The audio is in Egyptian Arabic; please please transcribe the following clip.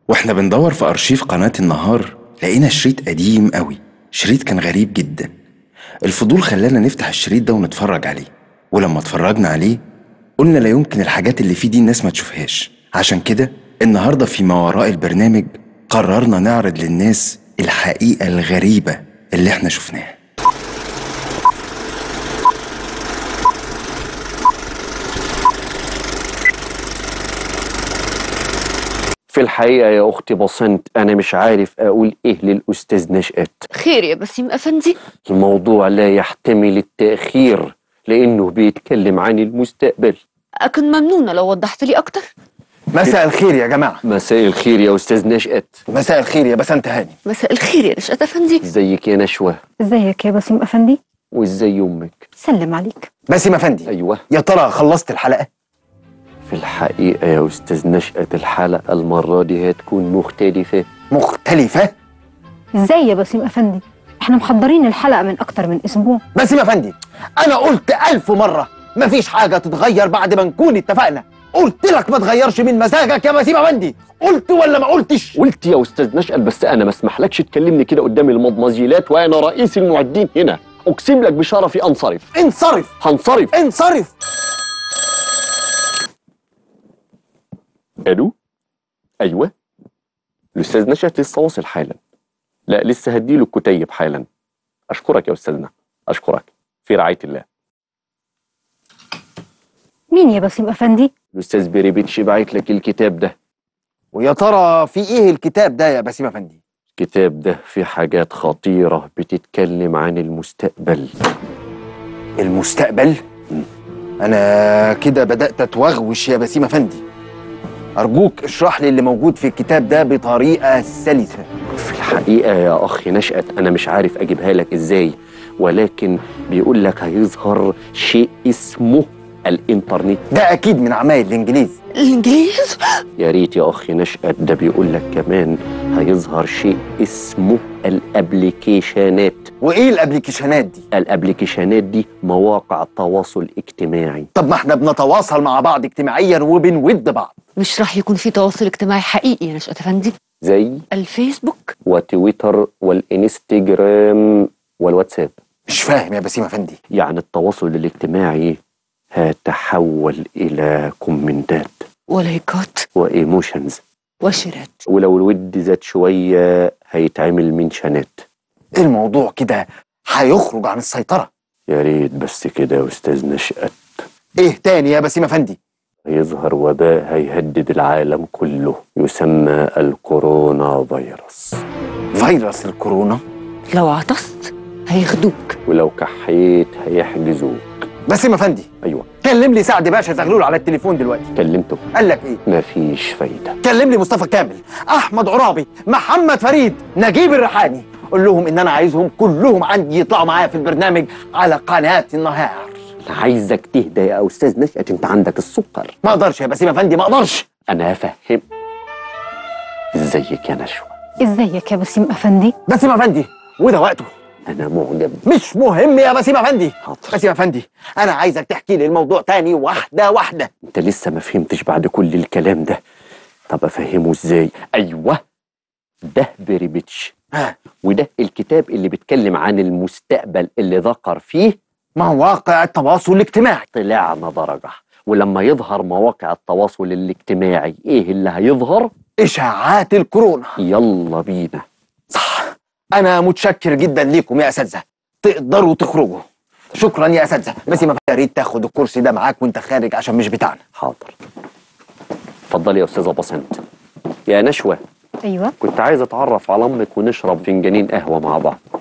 واحنا بندور في أرشيف قناة النهار لقينا شريط قديم قوي شريط كان غريب جدا الفضول خلانا نفتح الشريط ده ونتفرج عليه ولما اتفرجنا عليه قلنا لا يمكن الحاجات اللي فيه دي الناس ما تشوفهاش عشان كده النهاردة في ما وراء البرنامج قررنا نعرض للناس الحقيقة الغريبة اللي احنا شفناها في الحقيقة يا أختي بسنت أنا مش عارف أقول إيه للأستاذ نشأت خير يا بسيم أفندي الموضوع لا يحتمل التأخير لأنه بيتكلم عن المستقبل أكون ممنونة لو وضحت لي أكتر مساء الخير يا جماعة مساء الخير يا أستاذ نشأت مساء الخير يا بسنت هاني مساء الخير يا نشأت أفندي ازيك يا نشوة ازيك يا بسيم افندي وازاي أمك سلم عليك باسم افندي أيوة يا ترى خلصت الحلقة في الحقيقة يا أستاذ نشأت الحلقة المرة دي هتكون مختلفة مختلفة ازاي يا بسيم افندي احنا محضرين الحلقه من اكتر من اسبوع باسم افندي انا قلت الف مرة مفيش حاجة تتغير بعد ما نكون اتفقنا قلت لك ما تغيرش من مزاجك يا باسم افندي قلت ولا ما قلتش قلت يا أستاذ نشأت بس أنا ما اسمحلكش تكلمني كده قدام المضمزيلات وأنا رئيس المعدين هنا أقسم لك بشرفي أنصرف انصرف هنصرف انصرف الو ايوه الاستاذ نشأت لسه واصل حالا لا لسه هديله الكتيب حالا اشكرك يا استاذنا اشكرك في رعايه الله مين يا بسيم افندي الاستاذ بيريبيتش باعت لك الكتاب ده ويا ترى في ايه الكتاب ده يا باسم افندي الكتاب ده فيه حاجات خطيره بتتكلم عن المستقبل المستقبل انا كده بدأت اتوغوش يا باسم افندي ارجوك اشرح لي اللي موجود في الكتاب ده بطريقة سلسة في الحقيقه يا اخي نشأت انا مش عارف اجيبها لك ازاي ولكن بيقول لك هيظهر شيء اسمه الانترنت ده اكيد من عمايل الانجليز الإنجليز يا ريت يا اخي نشأت ده بيقول لك كمان هيظهر شيء اسمه الابليكيشنات وايه الابليكيشنات دي الابليكيشنات دي مواقع تواصل اجتماعي طب ما احنا بنتواصل مع بعض اجتماعيا وبنود بعض مش راح يكون في تواصل اجتماعي حقيقي يا نشأت أفندي زي الفيسبوك وتويتر والانستجرام والواتساب مش فاهم يا باسم افندي يعني التواصل الاجتماعي هيتحول الى كومنتات ولايكات وايموشنز وشيرات ولو الود زاد شويه هيتعمل منشنات الموضوع كده هيخرج عن السيطرة يا ريت بس كده يا استاذ نشأت ايه تاني يا باسم افندي هيظهر وباء هيهدد العالم كله يسمى الكورونا فيروس فيروس الكورونا لو عطست هياخدوك ولو كحيت هيحجزوك باسم افندي ايوه كلم لي سعد باشا زغلول على التليفون دلوقتي كلمته قال لك ايه مفيش فايده كلم لي مصطفى كامل احمد عرابي محمد فريد نجيب الريحاني قول لهم ان انا عايزهم كلهم عندي يطلعوا معايا في البرنامج على قناه النهار انا عايزك تهدى يا استاذ نشأت انت عندك السكر ما اقدرش يا باسم افندي ما اقدرش انا هفهم ازيك يا نشوى ازيك يا بسيم افندي باسم افندي وده وقته انا معجب مش مهم يا باسم افندي حاضر باسم افندي انا عايزك تحكي لي الموضوع تاني واحده واحده انت لسه ما فهمتش بعد كل الكلام ده طب افهمه ازاي ايوه ده بريبيتش ها وده الكتاب اللي بيتكلم عن المستقبل اللي ذكر فيه مواقع التواصل الاجتماعي طلعنا درجة ولما يظهر مواقع التواصل الاجتماعي ايه اللي هيظهر اشاعات الكورونا يلا بينا صح انا متشكر جدا ليكم يا اساتذه تقدروا تخرجوا شكرا يا اساتذه بس ما يا ريت تاخد الكرسي ده معاك وانت خارج عشان مش بتاعنا حاضر اتفضلي يا استاذة بسنت يا نشوى ايوه كنت عايز اتعرف على امك ونشرب فنجانين قهوة مع بعض